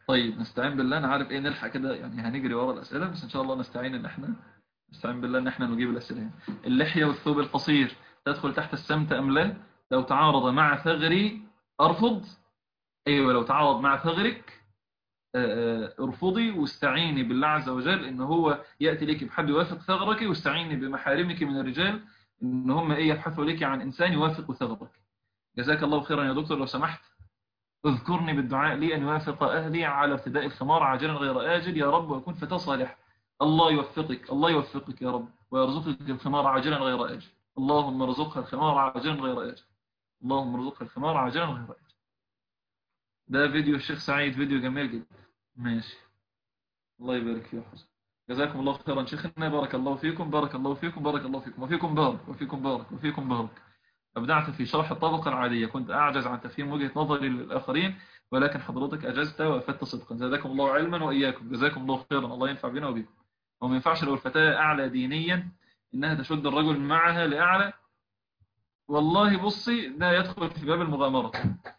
طيب نستعين بالله انا عارف ايه نلحق كده يعني هنجري ورا الاسئله بس ان شاء الله نستعين ان احنا نستعين بالله ان احنا نجيب الاسئله يعني. اللحيه والثوب القصير تدخل تحت السمت ام لا لو تعارض مع ثغري ارفض ايوه لو تعارض مع ثغرك آه، آه، ارفضي واستعيني بالله عز وجل ان هو ياتي لك بحد يوافق ثغرك واستعيني بمحارمك من الرجال ان هم ايه يبحثوا لك عن انسان يوافق ثغرك جزاك الله خيرا يا دكتور لو سمحت اذكرني بالدعاء لي أن يوافق أهلي على ارتداء الخمار عاجلا غير آجل يا رب وأكون فتاة صالحة الله يوفقك الله يوفقك يا رب ويرزقك الخمار عاجلا غير آجل اللهم ارزقها الخمار عاجلا غير آجل اللهم ارزقها الخمار عاجلا غير آجل ده فيديو الشيخ سعيد فيديو جميل جدا ماشي الله يبارك فيه ويحفظك جزاكم الله خيرا شيخنا بارك الله فيكم بارك الله فيكم بارك الله فيكم وفيكم بارك وفيكم بارك وفيكم بارك أبدعت في شرح الطبقة العادية كنت أعجز عن تفهيم وجهة نظري للآخرين ولكن حضرتك أجزت وأفدت صدقا زادكم الله علما وإياكم جزاكم الله خيرا الله ينفع بنا وبكم وما ينفعش لو الفتاة أعلى دينيا إنها تشد الرجل معها لأعلى والله بصي ده يدخل في باب المغامرة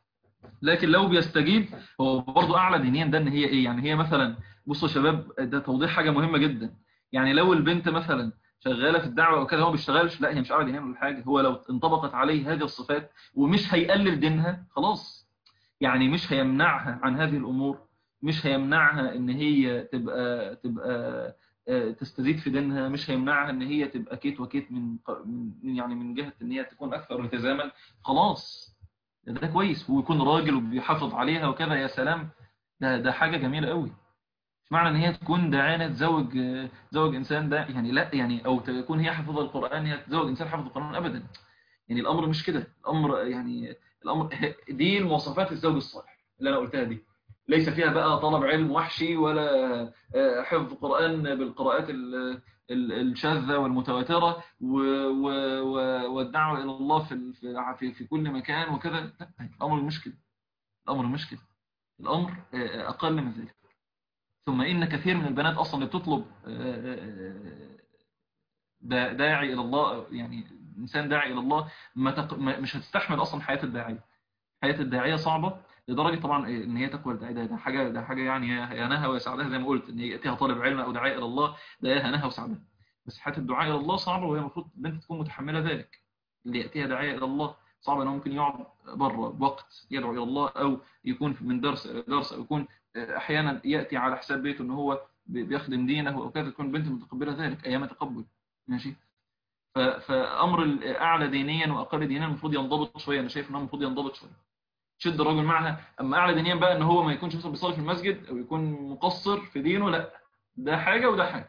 لكن لو بيستجيب هو برضه أعلى دينيا ده إن هي إيه يعني هي مثلا بصوا يا شباب ده توضيح حاجة مهمة جدا يعني لو البنت مثلا شغالة في الدعوة وكده هو بيشتغلش لا هي مش أعلى دينيا ولا حاجة هو لو انطبقت عليه هذه الصفات ومش هيقلل دينها خلاص يعني مش هيمنعها عن هذه الأمور مش هيمنعها ان هي تبقى تبقى آه، تستزيد في دينها مش هيمنعها ان هي تبقى كيت وكيت من ق- من- يعني من جهة ان هي تكون اكثر التزاما خلاص ده, ده كويس ويكون راجل وبيحافظ عليها وكذا يا سلام ده ده حاجة جميلة قوي مش معنى ان هي تكون داعية تزوج آه، تزوج انسان ده يعني لا يعني او تكون هي حافظة القرآن هي تزوج انسان حافظ القرآن ابدا يعني الامر مش كده الامر يعني الامر دي المواصفات الزوج الصالح اللي انا قلتها دي ليس فيها بقى طلب علم وحشي ولا آه، حفظ قرآن بالقراءات ال- ال- الشاذة والمتواترة و- و- و- والدعوة إلى الله في ال- في في- في كل مكان وكذا لا الأمر مش كده الأمر مش كده الأمر آه، أقل من ذلك ثم إن كثير من البنات أصلا اللي بتطلب آه، آه، دا- داعي إلى الله يعني إنسان داعي إلى الله ما تق... ما- مش هتستحمل أصلا حياة الداعية حياة الداعية صعبة لدرجة طبعا إيه، ان هي تقوى الداعية ده, ده حاجة ده حاجة يعني يا نهى ويسعدها زي ما قلت ان يأتيها طالب علم او داعية الى الله ده يا نهى وسعدها بس حياة الدعاء الى الله صعبة وهي المفروض البنت تكون متحملة ذلك اللي يأتيها داعية الى الله صعب انه ممكن يقعد بره وقت يدعو الى الله او يكون من درس الى درس او يكون آه، احيانا يأتي على حساب بيته ان هو بي- بيخدم دينه او كذا تكون البنت متقبلة ذلك ايام تقبل ماشي ف- فامر الاعلى دينيا واقل دينيا المفروض ينضبط شويه انا شايف انه المفروض ينضبط شويه شد الرجل معها اما اعلى دينيا بقى ان هو ما يكونش مثلا بيصلي في المسجد او يكون مقصر في دينه لا ده حاجه وده حاجه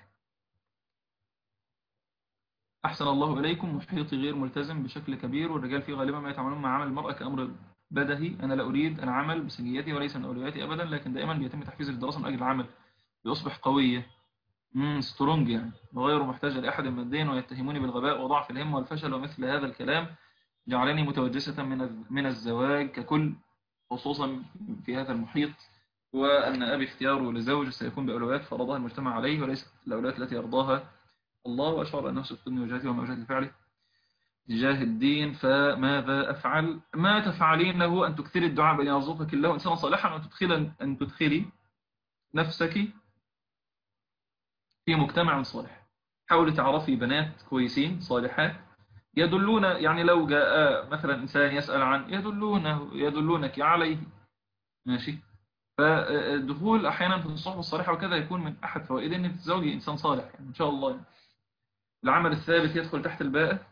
احسن الله اليكم محيطي غير ملتزم بشكل كبير والرجال فيه غالبا ما يتعاملون مع عمل المراه كامر بدهي انا لا اريد ان اعمل بسجيتي وليس من اولوياتي ابدا لكن دائما بيتم تحفيزي للدراسه من اجل العمل ليصبح قويه امم سترونج يعني وغير محتاجه لاحد ماديا ويتهموني بالغباء وضعف الهمه والفشل ومثل هذا الكلام جعلني متوجسة من الز- من الزواج ككل خصوصا في هذا المحيط وأن أبي اختياره لزوج سيكون بأولويات فرضها المجتمع عليه وليست الأولويات التي يرضاها الله وأشعر أنه سيفقدني وجهتي وما وجهة لفعله تجاه الدين فماذا أفعل ما تفعلينه أن تكثري الدعاء بأن يرزقك الله إنسانا صالحا وأن تدخل أن تدخلي نفسك في مجتمع صالح حاولي تعرفي بنات كويسين صالحات يدلون يعني لو جاء مثلا إنسان يسأل عن يدلونه يدلونك عليه ماشي فالدخول أحيانا في الصحبة الصالحة وكذا يكون من أحد فوائد أن تتزوجي إنسان صالح يعني إن شاء الله يعني. العمل الثابت يدخل تحت الباء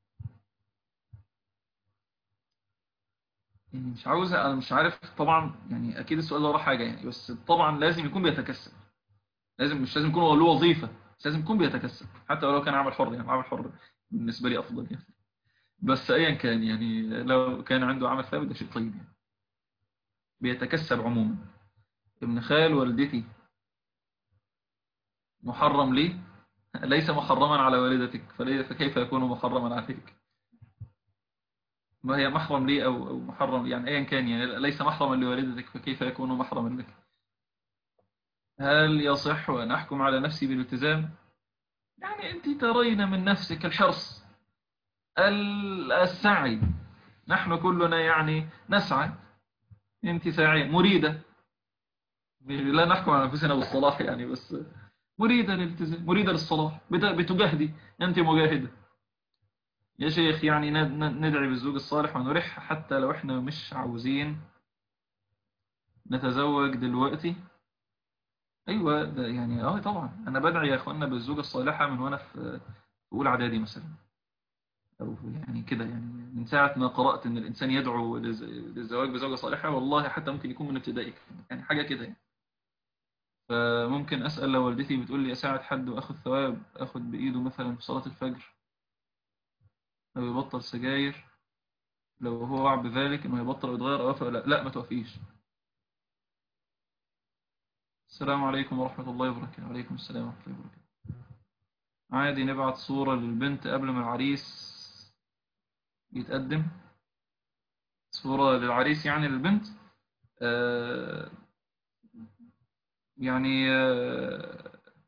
يعني مش عاوز أنا مش عارف طبعا يعني أكيد السؤال ده وراه حاجة يعني بس طبعا لازم يكون بيتكسب لازم مش لازم يكون هو له وظيفة بس لازم يكون بيتكسب حتى ولو كان عمل حر يعني عمل حر بالنسبة لي أفضل يعني بس أيا كان يعني لو كان عنده عمل ثابت ده شيء طيب يعني بيتكسب عموما ابن خال والدتي محرم لي ليس محرما على والدتك فلي- فكيف يكون محرما عليك ما هي محرم لي أو أو محرم يعني أيا كان يعني ليس محرما لوالدتك فكيف يكون محرما لك هل يصح أن أحكم على نفسي بالالتزام يعني أنت ترين من نفسك الحرص ال- السعي نحن كلنا يعني نسعى انت ساعية مريدة لا نحكم على أنفسنا بالصلاح يعني بس مريدة للالتزام مريدة للصلاح بت- بتجاهدي أنت مجاهدة يا شيخ يعني ند- ند- ندعي بالزوج الصالح ونرح حتى لو احنا مش عاوزين نتزوج دلوقتي ايوه ده يعني اه طبعا انا بدعي يا اخوانا بالزوجة الصالحة من وانا في في اولى اعدادي مثلا او يعني كده يعني من ساعة ما قرأت ان الانسان يدعو للز- للزواج بزوجة صالحة والله حتى ممكن يكون من ابتدائي يعني حاجة كده يعني فممكن اسأل لو والدتي بتقول لي اساعد حد واخد ثواب اخد بايده مثلا في صلاة الفجر او يبطل سجاير لو هو وعى بذلك انه يبطل او يتغير او يوافق لا لا ما توافقيش السلام عليكم ورحمة الله وبركاته وعليكم السلام ورحمة الله وبركاته عادي نبعت صورة للبنت قبل ما العريس يتقدم صورة للعريس يعني للبنت آه يعني آه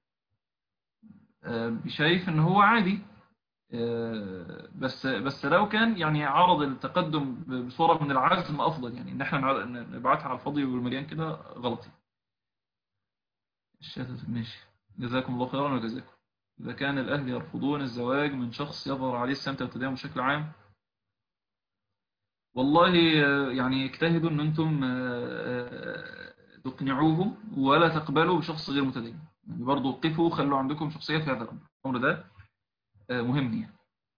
آه شايف ان هو عادي آه بس بس لو كان يعني عرض التقدم بصورة من العزم افضل يعني ان احنا نع- نبعتها على الفاضي والمليان كده غلط الشهادة ماشي جزاكم الله خيرا وجزاكم إذا كان الأهل يرفضون الزواج من شخص يظهر عليه السمت والتدين بشكل عام والله آه، يعني اجتهدوا أن أنتم آه، آه، تقنعوهم ولا تقبلوا بشخص غير متدين يعني برضو وقفوا خلوا عندكم شخصية في هذا الأمر الأمر ده آه، مهم يعني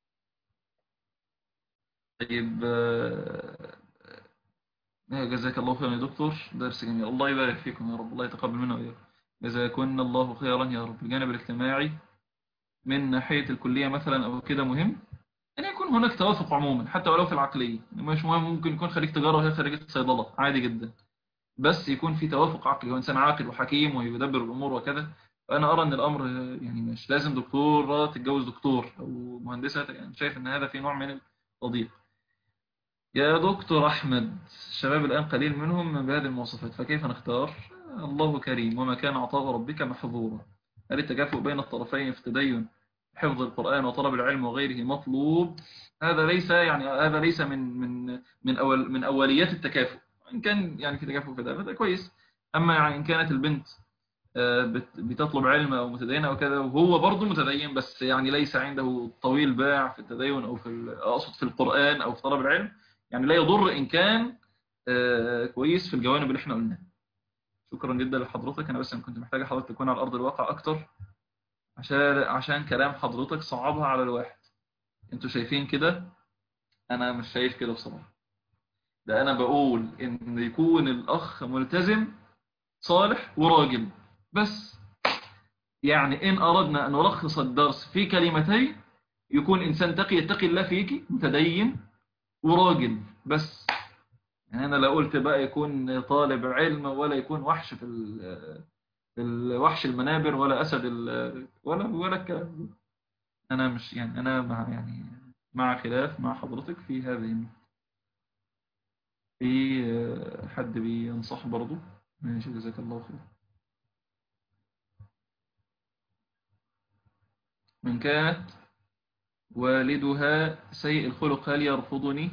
طيب آه، آه، جزاك الله خيرا يا دكتور درس جميل الله يبارك فيكم يا رب الله يتقبل منا وإياكم جزاكم الله خيرا يا رب الجانب الاجتماعي من ناحية الكلية مثلا أو كده مهم أن يكون هناك توافق عموما حتى ولو في العقلية مش مهم ممكن يكون خريج تجارة وهي خريجة صيدلة عادي جدا بس يكون في توافق عقلي هو إنسان عاقل وحكيم ويدبر الأمور وكذا فأنا أرى أن الأمر يعني مش لازم دكتورة تتجوز دكتور أو مهندسة يعني شايف أن هذا في نوع من التضييق يا دكتور أحمد الشباب الآن قليل منهم بهذه المواصفات فكيف نختار الله كريم وما كان عطاء ربك محظورا هل التكافؤ بين الطرفين في تدين حفظ القرآن وطلب العلم وغيره مطلوب هذا ليس يعني هذا ليس من من من أول من أوليات التكافؤ إن كان يعني في تكافؤ في ده فده كويس أما يعني إن كانت البنت آه، بت- بتطلب علم أو متدينة أو كذا وهو برضه متدين بس يعني ليس عنده طويل باع في التدين أو في ال- أقصد في القرآن أو في طلب العلم يعني لا يضر إن كان آه، كويس في الجوانب اللي احنا قلناها شكرا جدا لحضرتك أنا بس أنا كنت محتاج حضرتك تكون على أرض الواقع أكتر عشان عشان كلام حضرتك صعبها على الواحد انتوا شايفين كده انا مش شايف كده بصراحة ده انا بقول ان يكون الاخ ملتزم صالح وراجل بس يعني ان اردنا ان نلخص الدرس في كلمتين يكون انسان تقي يتقي الله فيكي متدين وراجل بس يعني انا لا قلت بقى يكون طالب علم ولا يكون وحش في ال- في الوحش المنابر ولا اسد ال- ولا ولا الكلام ده. انا مش يعني انا مع يعني مع خلاف مع حضرتك في هذه النقطة. في آه، حد بينصح برضو ماشي جزاك الله خير من كانت والدها سيء الخلق هل يرفضني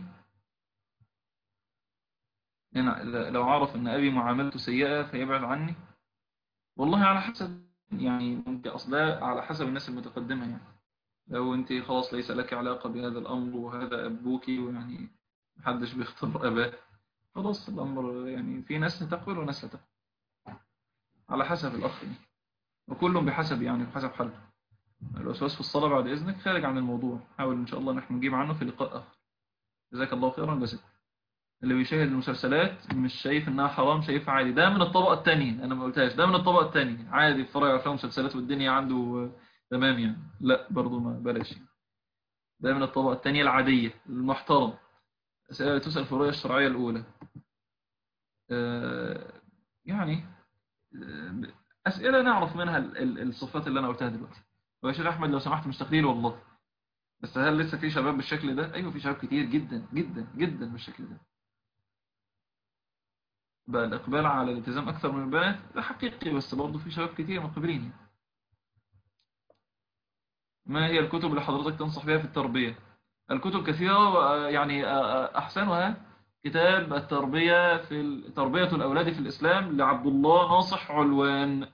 يعني لو عرف ان ابي معاملته سيئة فيبعد عني والله على حسب يعني ممكن اصلا على حسب الناس المتقدمة يعني لو انت خلاص ليس لك علاقة بهذا الامر وهذا ابوك ويعني محدش بيختار اباه خلاص الامر يعني في ناس هتقبل وناس لا تقبل على حسب الاخ يعني. وكلهم بحسب يعني بحسب حاله الوسواس في الصلاة بعد إذنك خارج عن الموضوع حاول إن شاء الله نحن نجيب عنه في لقاء آخر جزاك الله خيرا جزاك اللي بيشاهد المسلسلات مش شايف إنها حرام شايفها عادي ده من الطبقة التانية أنا ما قلتهاش ده من الطبقة التانية عادي يتفرج على أفلام مسلسلات والدنيا عنده آه، تمام يعني لا برضو ما بلاش يعني. ده من الطبقة التانية العادية المحترم أسئلة تسأل في الرؤية الشرعية الأولى آه، يعني آه، أسئلة نعرف منها ال- ال- الصفات اللي أنا قلتها دلوقتي ويا شيخ أحمد لو سمحت مش تقليل والله بس هل لسه في شباب بالشكل ده؟ أيوة في شباب كتير جدا جدا جدا بالشكل ده بقى الإقبال على الالتزام أكثر من البنات ده حقيقي بس برضه في شباب كتير مقبلين يعني. ما هي الكتب اللي حضرتك تنصح بها في التربية؟ الكتب كثيرة و- يعني أحسنها كتاب التربية في ال- تربية الأولاد في الإسلام لعبد الله ناصح علوان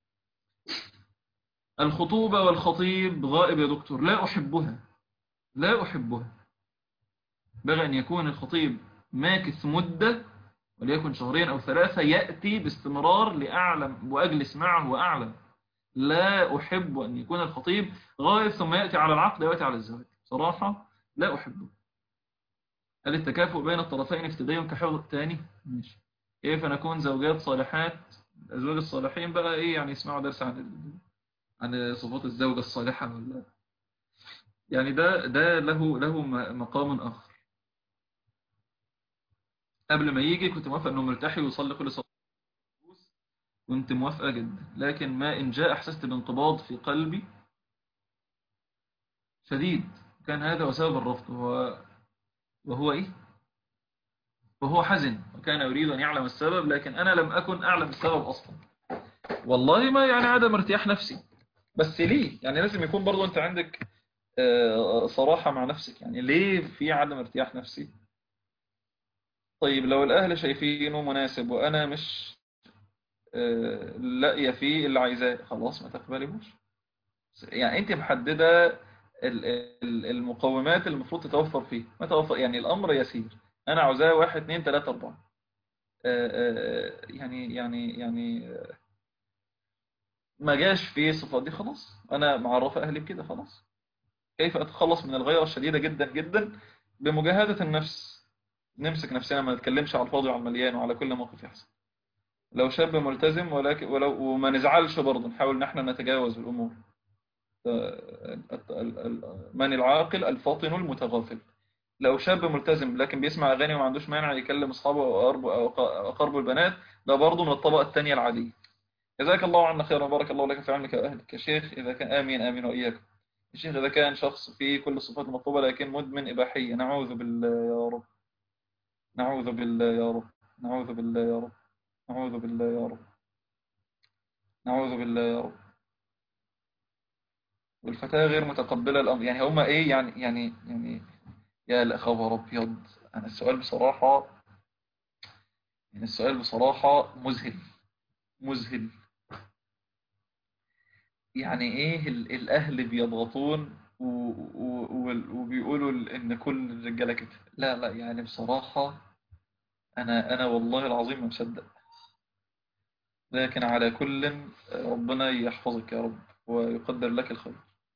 الخطوبة والخطيب غائب يا دكتور لا أحبها لا أحبها بغى أن يكون الخطيب ماكث مدة وليكن شهرين أو ثلاثة يأتي باستمرار لأعلم وأجلس معه وأعلم لا أحب أن يكون الخطيب غائب ثم يأتي على العقد ويأتي على الزواج صراحة لا أحبه هل التكافؤ بين الطرفين افتداء كحفظ الثاني ماشي كيف نكون زوجات صالحات الأزواج الصالحين بقى إيه يعني يسمعوا درس عن ال- عن صفات الزوجة الصالحة ولا يعني ده ده له له م- مقام آخر قبل ما يجي كنت موافق انه مرتاح ويصلي كل صلاه كنت موافقه جدا لكن ما ان جاء احسست بانقباض في قلبي شديد كان هذا وسبب الرفض وهو وهو ايه وهو حزن وكان يريد ان يعلم السبب لكن انا لم اكن اعلم السبب اصلا والله ما يعني عدم ارتياح نفسي بس ليه يعني لازم يكون برضو انت عندك آه، صراحة مع نفسك يعني ليه في عدم ارتياح نفسي طيب لو الأهل شايفينه مناسب وأنا مش آه، لاقية فيه اللي عايزاه خلاص ما تقبليهوش يعني أنت محددة ال- ال- المقومات اللي المفروض تتوفر فيه ما توفر يعني الأمر يسير أنا عاوزاه واحد اتنين تلاتة أربعة آه، آه، يعني يعني يعني آه، ما جاش فيه الصفات دي خلاص أنا معرفة أهلي بكده خلاص كيف أتخلص من الغيرة الشديدة جدا جدا بمجاهدة النفس نمسك نفسنا ما نتكلمش على الفاضي وعلى المليان وعلى كل موقف يحصل لو شاب ملتزم ولكن ولو وما نزعلش برضه نحاول ان احنا نتجاوز الامور ال- ال- ال- من العاقل الفاطن المتغافل لو شاب ملتزم لكن بيسمع اغاني وما عندوش مانع يكلم اصحابه او اقاربه او اقاربه البنات ده برضه من الطبقه الثانيه العاديه جزاك الله عنا خيرا بارك الله لك في علمك واهلك يا شيخ اذا كان امين امين واياكم يا شيخ اذا كان شخص فيه كل الصفات المطلوبه لكن مدمن اباحيه نعوذ بالله يا رب نعوذ بالله يا رب نعوذ بالله يا رب نعوذ بالله يا رب نعوذ بالله يا رب والفتاة غير متقبلة الأمر يعني هما إيه يعني يعني يعني يا لا خبر أبيض أنا السؤال بصراحة يعني السؤال بصراحة مذهل مذهل يعني إيه ال- الأهل بيضغطون و- و- وال- وبيقولوا ال- إن كل الرجالة كده لا لا يعني بصراحة أنا أنا والله العظيم ما مصدق لكن على كل ربنا يحفظك يا رب ويقدر لك الخير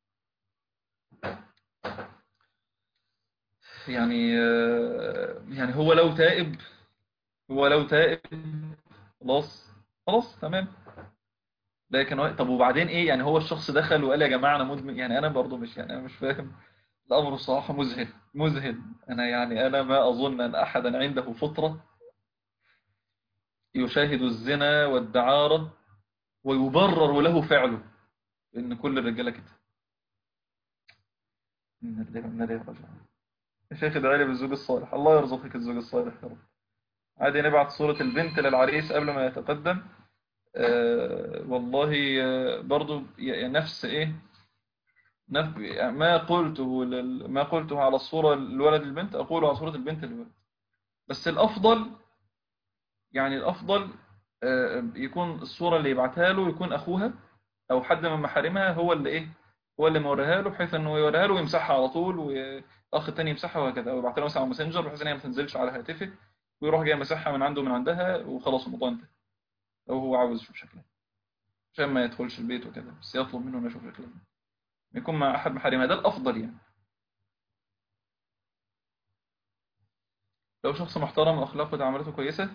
يعني آه، يعني هو لو تائب هو لو تائب خلاص خلاص تمام لكن هو- طب وبعدين ايه يعني هو الشخص دخل وقال يا جماعه انا مدمن يعني انا برضو مش يعني انا مش فاهم الامر بصراحه مذهل مذهل انا يعني انا ما اظن ان احدا عنده فطره يشاهد الزنا والدعاره ويبرر له فعله ان كل الرجاله كده إن الله وإنا إليه راجعون يا شيخ ادعي لي بالزوج الصالح الله يرزقك الزوج الصالح يا رب عادي نبعت صورة البنت للعريس قبل ما يتقدم آه والله آه برضو ي- نفس ايه نفس ما قلته لل... ما قلته على الصورة الولد البنت أقوله على صورة البنت الولد بس الأفضل يعني الأفضل آه يكون الصورة اللي يبعتها له يكون أخوها أو حد من محارمها هو اللي ايه هو اللي موريها له بحيث انه يوريها له ويمسحها على طول واخ التاني يمسحها وهكذا او يبعتها له مثلا على الماسنجر بحيث ان هي ما تنزلش على هاتفه ويروح جاي مسحها من عنده من عندها وخلاص الموضوع انتهى لو هو عاوز يشوف شكلها عشان ما يدخلش البيت وكده بس يطلب منه انه يشوف شكلها يكون مع احد محارمها ده الافضل يعني لو شخص محترم واخلاقه وتعاملاته كويسه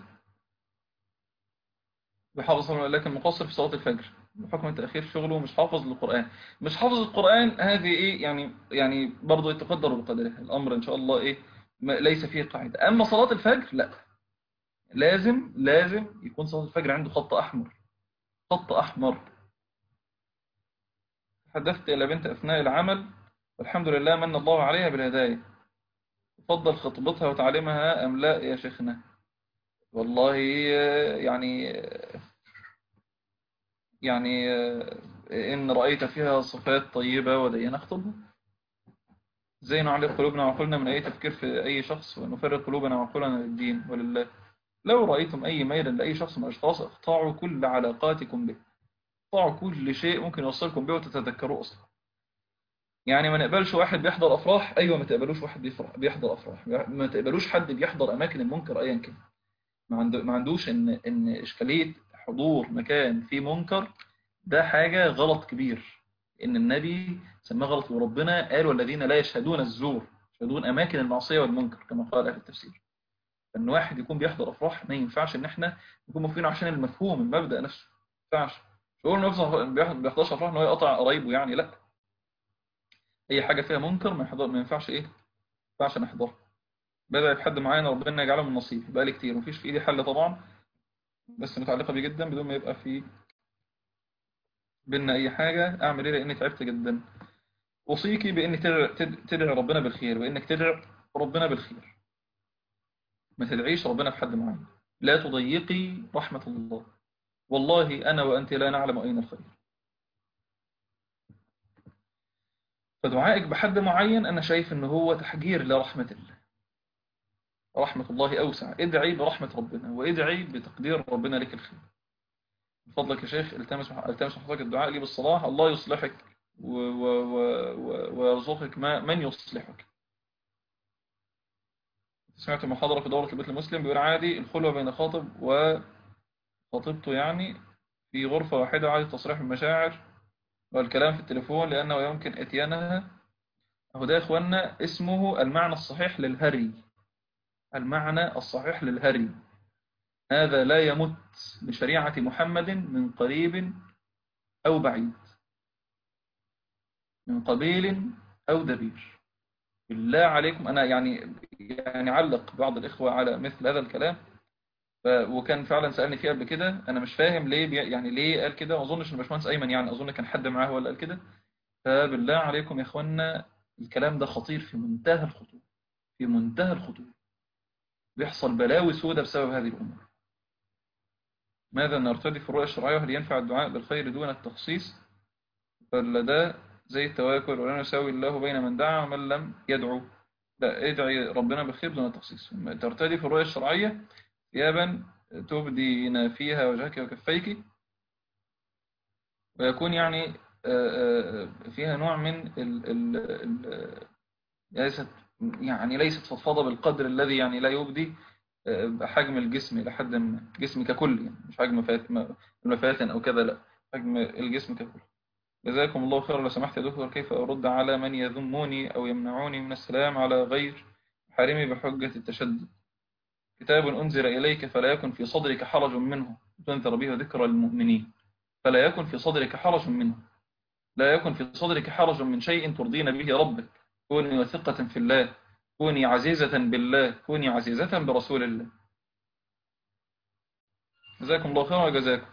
بيحافظ على لكن مقصر في صلاه الفجر بحكم تاخير شغله مش حافظ للقران مش حافظ القران هذه ايه يعني يعني برضه يتقدر بقدره الامر ان شاء الله ايه ما- ليس فيه قاعده اما صلاه الفجر لا لازم لازم يكون صلاه الفجر عنده خط احمر خط احمر حدثت إلى بنت أثناء العمل والحمد لله من الله عليها بالهداية تفضل خطبتها وتعليمها أم لا يا شيخنا والله آه، يعني آه، يعني آه، إن رأيت فيها صفات طيبة ودينة اخطبها ازاي نعلق قلوبنا وعقولنا من أي تفكير في أي شخص ونفرق قلوبنا وعقولنا للدين ولله لو رأيتم أي ميلا لأي شخص من الأشخاص اقطعوا كل علاقاتكم به اقطعوا كل شيء ممكن يوصلكم به وتتذكروه أصلا يعني ما نقبلش واحد بيحضر أفراح أيوة ما تقبلوش واحد بيفرح بيحضر أفراح ما تقبلوش حد بيحضر أماكن المنكر أيا كان ما, عنده ما عندوش إن إن إشكالية حضور مكان فيه منكر ده حاجة غلط كبير إن النبي سماه غلط وربنا قال والذين لا يشهدون الزور يشهدون أماكن المعصية والمنكر كما قال أهل التفسير ان واحد يكون بيحضر افراح ما ينفعش ان احنا نكون موافقين عشان المفهوم المبدا نفسه ما ينفعش مش هقول انه ما بيحضرش افراح ان هو يقطع قرايبه يعني لا اي حاجه فيها منكر ما يحضر ما ينفعش ايه ما ينفعش نحضرها بدا بحد معين ربنا يجعله من نصيب بقى لي كتير مفيش في ايدي حل طبعا بس متعلقه بيه جدا بدون ما يبقى في بينا اي حاجه اعمل ايه لاني تعبت جدا اوصيكي بانك تدعي ربنا بالخير وانك تدعي ربنا بالخير ما تدعيش ربنا في حد معين لا تضيقي رحمة الله والله أنا وأنت لا نعلم أين الخير فدعائك بحد معين أنا شايف أنه هو تحجير لرحمة الله رحمة الله أوسع ادعي برحمة ربنا وادعي بتقدير ربنا لك الخير من فضلك يا شيخ التمس التمس حضرتك الدعاء لي بالصلاح الله يصلحك ويرزقك من يصلحك سمعت محاضرة في دورة البيت المسلم بيقول عادي الخلوة بين خاطب وخطيبته يعني في غرفة واحدة عادي تصريح المشاعر والكلام في التليفون لأنه يمكن اتيانها أهو ده يا إخوانا اسمه المعنى الصحيح للهري المعنى الصحيح للهري هذا لا يمت بشريعة محمد من قريب أو بعيد من قبيل أو دبير بالله عليكم أنا يعني يعني علق بعض الإخوة على مثل هذا الكلام وكان فعلا سألني فيه قبل كده أنا مش فاهم ليه بي يعني ليه قال كده ما أظنش إن باشمهندس أيمن يعني أظن كان حد معاه هو اللي قال كده فبالله عليكم يا إخوانا الكلام ده خطير في منتهى الخطورة في منتهى الخطورة بيحصل بلاوي سودة بسبب هذه الأمور ماذا نرتدي في الرؤية الشرعية وهل ينفع الدعاء بالخير دون التخصيص فلا ده زي التواكل ولا يساوي الله بين من دعا ومن لم يدعو لا ادعي ربنا بالخير دون التخصيص ترتدي في الرؤية الشرعية ثيابا تبدين فيها وجهك وكفيك ويكون يعني فيها نوع من ال ال ال ليست يعني ليست فضفاضة بالقدر الذي يعني لا يبدي حجم الجسم إلى حد ما الجسم ككل يعني مش حجم مفاتن أو كذا لا حجم الجسم ككل جزاكم الله خيرا لو سمحت يا دكتور كيف أرد على من يذموني أو يمنعوني من السلام على غير حارمي بحجة التشدد كتاب أنزل إليك فلا يكن في صدرك حرج منه تنذر به ذكرى المؤمنين فلا يكن في صدرك حرج منه لا يكن في صدرك حرج من شيء ترضين به ربك كوني وثقة في الله كوني عزيزة بالله كوني عزيزة برسول الله جزاكم الله خيرا وجزاكم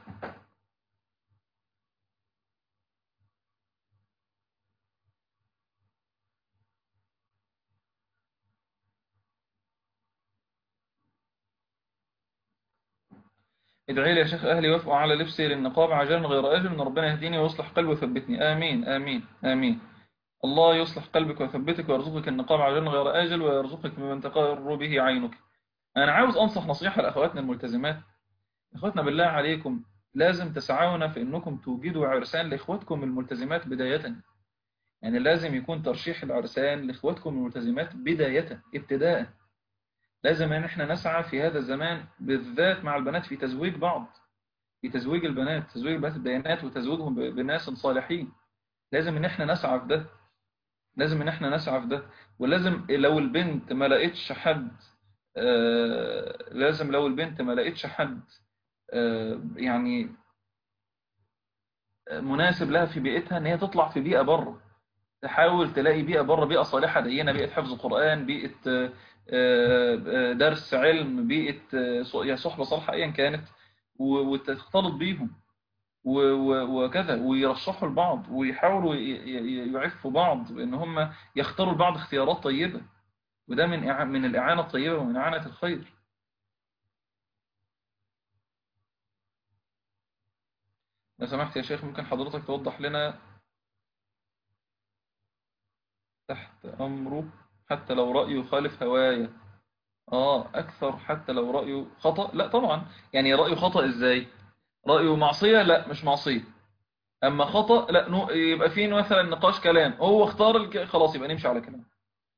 ادعي لي يا شيخ أهلي وافقوا على لبسي للنقاب عجلا غير آجل من ربنا يهديني ويصلح قلبي ويثبتني آمين آمين آمين الله يصلح قلبك ويثبتك ويرزقك النقاب عجلا غير آجل ويرزقك ممن تقر به عينك أنا عاوز أنصح نصيحة لأخواتنا الملتزمات أخواتنا بالله عليكم لازم تسعون في أنكم توجدوا عرسان لإخواتكم الملتزمات بداية يعني لازم يكون ترشيح العرسان لإخواتكم الملتزمات بداية ابتداء لازم ان احنا نسعى في هذا الزمان بالذات مع البنات في تزويج بعض في تزويج البنات تزويج البنات البيانات وتزويجهم بناس صالحين لازم ان احنا نسعى في ده لازم ان احنا نسعى في ده ولازم لو البنت ما لقيتش حد آه لازم لو البنت ما لقيتش حد آه يعني مناسب لها في بيئتها ان هي تطلع في بيئة بره تحاول تلاقي بيئة بره بيئة صالحة دينة بيئة حفظ قرآن بيئة درس علم بيئة يعني صحبة صالحة ايا كانت وتختلط بيهم وكذا ويرشحوا لبعض ويحاولوا يعفوا بعض بان هم يختاروا لبعض اختيارات طيبة وده من من الإعانة الطيبة ومن إعانة الخير لو سمحت يا شيخ ممكن حضرتك توضح لنا تحت أمره حتى لو رأيه يخالف هوايا آه أكثر حتى لو رأيه خطأ لا طبعا يعني رأيه خطأ إزاي رأيه معصية لا مش معصية أما خطأ لا نو- يبقى فيه مثلا نقاش كلام هو اختار الك... خلاص يبقى نمشي على كلام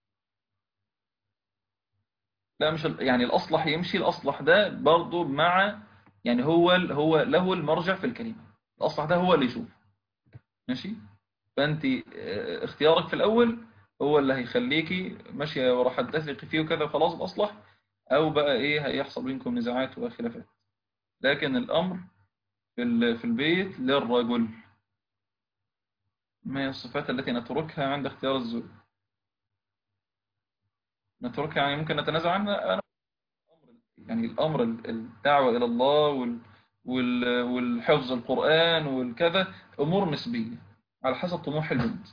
لا مش ال- يعني الأصلح يمشي الأصلح ده برضو مع يعني هو ال- هو له المرجع في الكلمة الأصلح ده هو اللي يشوف ماشي فأنت آه، اختيارك في الأول هو اللي هيخليكي ماشية ورا حد تثقي فيه وكذا خلاص الأصلح أو بقى إيه هيحصل بينكم نزاعات وخلافات لكن الأمر في ال- في البيت للرجل ما هي الصفات التي نتركها عند اختيار الزوج نتركها يعني ممكن نتنازع عنها أنا يعني الأمر ال- الدعوة إلى الله وال وال والحفظ القرآن والكذا أمور نسبية على حسب طموح البنت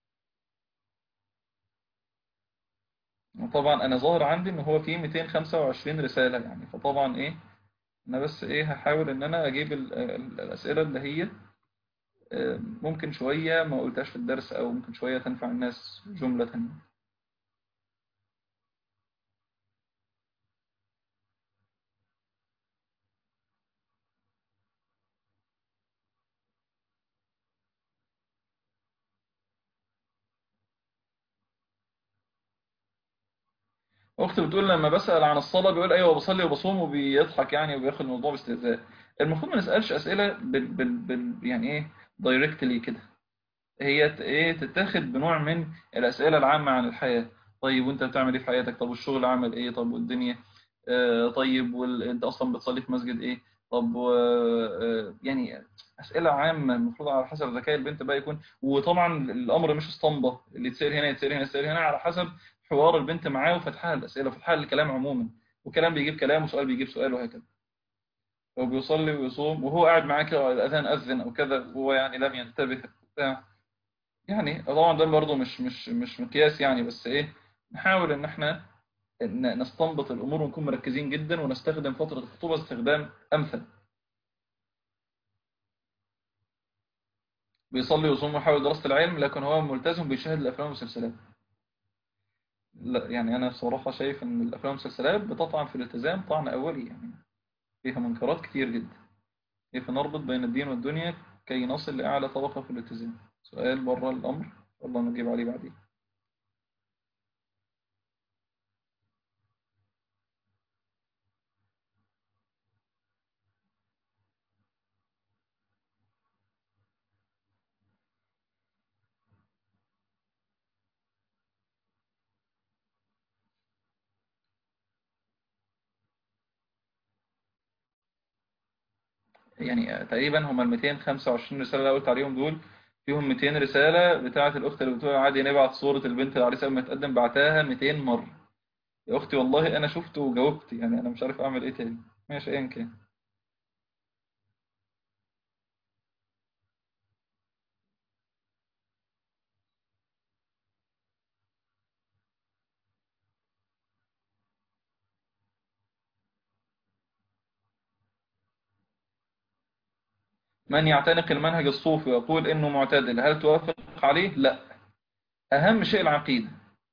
وطبعا أنا ظاهر عندي إن هو فيه 225 رسالة يعني فطبعا إيه أنا بس إيه هحاول إن أنا أجيب ال- ال- الأسئلة اللي هي آه، ممكن شوية ما قلتهاش في الدرس أو ممكن شوية تنفع الناس جملة أختي بتقول لما بسأل عن الصلاة بيقول أيوة بصلي وبصوم وبيضحك يعني وبياخد الموضوع باستهزاء المفروض ما نسألش أسئلة بال بال بال يعني إيه دايركتلي كده هي ت- إيه تتاخد بنوع من الأسئلة العامة عن الحياة طيب وأنت بتعمل إيه في حياتك طب والشغل عامل إيه طب والدنيا آه طيب وال... أنت أصلا بتصلي في مسجد إيه طب و... آه يعني أسئلة عامة المفروض على حسب ذكاء البنت بقى يكون وطبعا الأمر مش اسطمبة اللي يتسأل هنا يتسأل هنا يتسأل هنا على حسب حوار البنت معاه وفتحها الأسئلة وفتحها الكلام عموما وكلام بيجيب كلام وسؤال بيجيب سؤال وهكذا هو بيصلي ويصوم وهو قاعد معاك الأذان أذن أو كذا وهو يعني لم ينتبه بتاع يعني طبعا ده برضه مش مش مش مقياس يعني بس إيه نحاول إن إحنا ن- نستنبط الأمور ونكون مركزين جدا ونستخدم فترة الخطوبة استخدام أمثل بيصلي ويصوم ويحاول دراسة العلم لكن هو ملتزم بيشاهد الأفلام والمسلسلات لا يعني أنا بصراحة شايف إن الأفلام والمسلسلات بتطعن في الالتزام طعن أولي يعني فيها منكرات كتير جدا كيف نربط بين الدين والدنيا كي نصل لأعلى طبقة في الالتزام سؤال بره الأمر والله نجيب عليه بعدين يعني تقريبا هم ال 225 رسالة اللي قلت عليهم دول فيهم 200 رسالة بتاعة الأخت اللي بتقول عادي نبعت صورة البنت العريس قبل ما تقدم بعتها 200 مرة يا أختي والله أنا شفت وجاوبت يعني أنا مش عارف أعمل إيه تاني ماشي أيا كان من يعتنق المنهج الصوفي ويقول إنه معتدل هل توافق عليه؟ لا أهم شيء العقيدة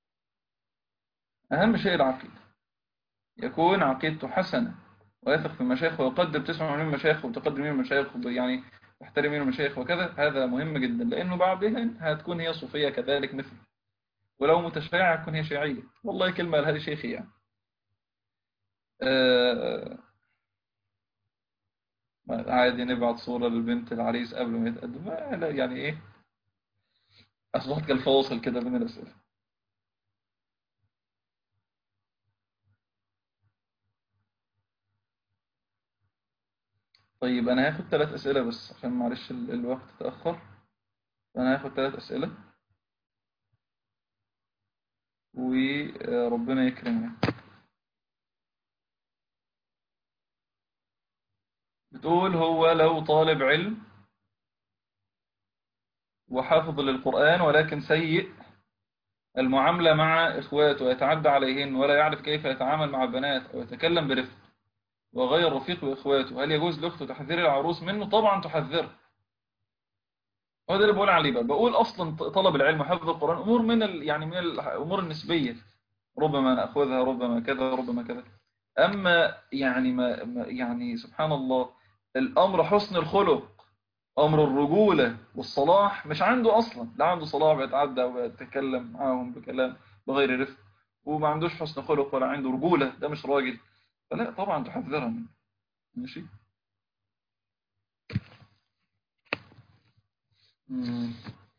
أهم شيء العقيدة يكون عقيدته حسنة ويثق في المشايخ ويقدر تسمع من المشايخ وتقدر من المشايخ يعني تحترم من المشايخ وكذا هذا مهم جدا لأنه بعدين هتكون هي صوفية كذلك مثل ولو متشيعة هتكون هي شيعية والله كلمة لهذه شيخي يعني آه عادي نبعت صورة للبنت العريس قبل ما يتقدم آه لا يعني إيه أصبحت كالفواصل كده بين الأسئلة طيب أنا هاخد ثلاث أسئلة بس عشان معلش ال- الوقت تأخر فأنا هاخد ثلاث أسئلة وربنا يكرم يعني بتقول هو لو طالب علم وحافظ للقرآن ولكن سيء المعاملة مع إخواته ويتعدى عليهن ولا يعرف كيف يتعامل مع البنات أو يتكلم برفق وغير رفيق بإخواته هل يجوز لأخته تحذير العروس منه؟ طبعا تحذره هو ده اللي بقول عليه بقى بقول اصلا طلب العلم وحفظ القرآن امور من ال... يعني من الامور النسبية ربما ناخذها ربما كذا ربما كذا اما يعني ما ما- يعني سبحان الله الامر حسن الخلق امر الرجولة والصلاح مش عنده اصلا لا عنده صلاح بيتعدى ويتكلم معاهم بكلام بغير رفق وما عندوش حسن خلق ولا عنده رجولة ده مش راجل فلا طبعا تحذرها منه ماشي مم.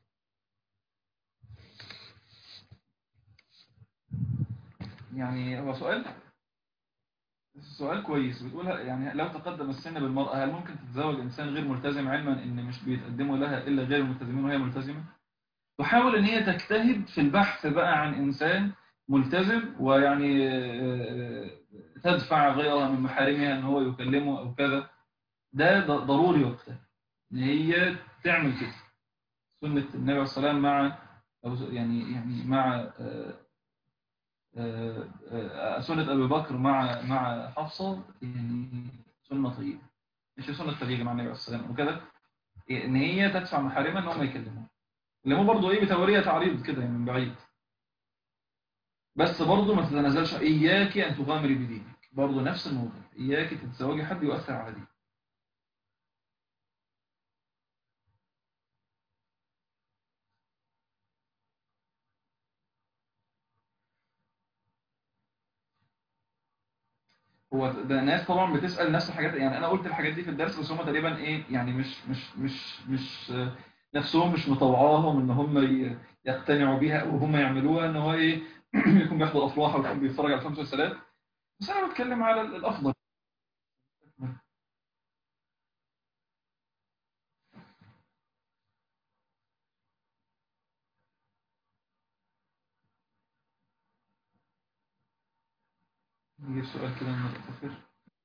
يعني هو سؤال سؤال كويس بتقول يعني لو تقدم السن بالمرأة هل ممكن تتزوج إنسان غير ملتزم علما إن مش بيتقدموا لها إلا غير الملتزمين وهي ملتزمة تحاول إن هي تجتهد في البحث بقى عن إنسان ملتزم ويعني آه، تدفع غيرها من محارمها إن هو يكلمه أو كذا ده ض- ضروري وقتها إن هي تعمل كده سنة النبي عليه الصلاة والسلام مع أو يعني يعني مع آه، آه، آه، سنة أبي بكر مع مع حفصة يعني سنة طيبة مش سنة طيبة مع النبي عليه الصلاة والسلام وكده إن هي تدفع محارمها إن هم يكلموها اللي هو برضه إيه بتورية تعريض كده يعني من بعيد بس برضه ما تتنازلش إياك أن تغامري بدينك برضه نفس الموضوع إياك تتزوجي حد يؤثر على دينك هو ده ناس طبعا بتسأل نفس الحاجات يعني انا قلت الحاجات دي في الدرس بس هم تقريبا ايه يعني مش مش مش مش آه، نفسهم مش مطوعاهم ان هم ي- يقتنعوا بيها او هم يعملوها ان هو ايه يكون بيحضر افراح ويكون بيتفرج على خمس مسلسلات بس انا بتكلم على ال- الافضل نجيب سؤال كده من الأخير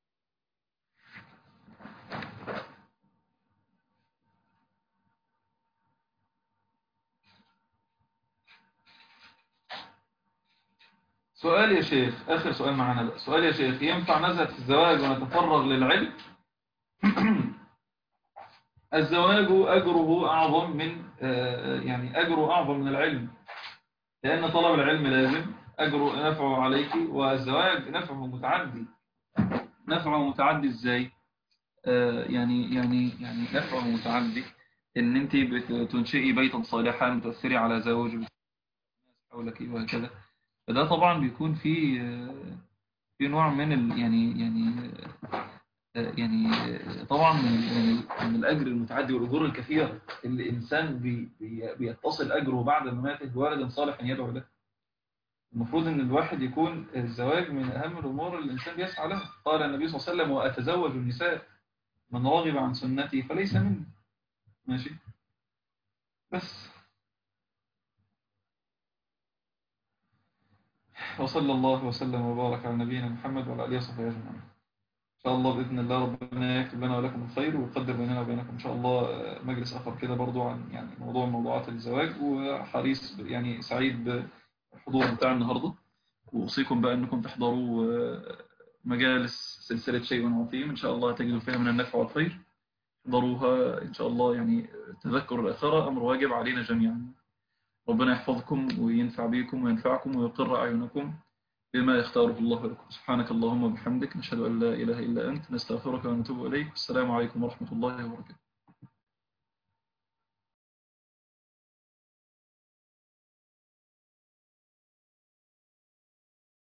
سؤال يا شيخ آخر سؤال معانا بقى سؤال يا شيخ ينفع نزهد في الزواج ونتفرغ للعلم الزواج أجره أعظم من آه، يعني أجره أعظم من العلم لأن طلب العلم لازم أجره نفعه عليك والزواج نفعه متعدي نفعه متعدي إزاي؟ آه، يعني يعني يعني نفعه متعدي إن أنت بتنشئي بيتا صالحا بتأثري على زوج الناس حولك وهكذا فده طبعا بيكون في آه، في نوع من ال يعني يعني آه، يعني آه، طبعا من من من الأجر المتعدي والأجور الكثيرة اللي الإنسان بي بي بيتصل أجره بعد مماته بولد صالح يدعو له المفروض ان الواحد يكون الزواج من اهم الامور اللي الانسان بيسعى لها قال النبي صلى الله عليه وسلم واتزوج النساء من رغب عن سنتي فليس مني ماشي بس وصلى الله وسلم وبارك على نبينا محمد وعلى اله وصحبه اجمعين ان شاء الله باذن الله ربنا يكتب لنا ولكم الخير ويقدر بيننا وبينكم ان شاء الله مجلس اخر كده برضو عن يعني موضوع موضوعات الزواج وحريص يعني سعيد بالحضور بتاع النهارده واوصيكم بقى انكم تحضروا آه، مجالس سلسله شيء عظيم ان شاء الله تجدوا فيها من النفع والخير احضروها ان شاء الله يعني تذكر الاخره امر واجب علينا جميعا ربنا يحفظكم وينفع بكم وينفعكم ويقر اعينكم بما يختاره الله لكم سبحانك اللهم وبحمدك نشهد ان لا اله الا انت نستغفرك ونتوب اليك السلام عليكم ورحمه الله وبركاته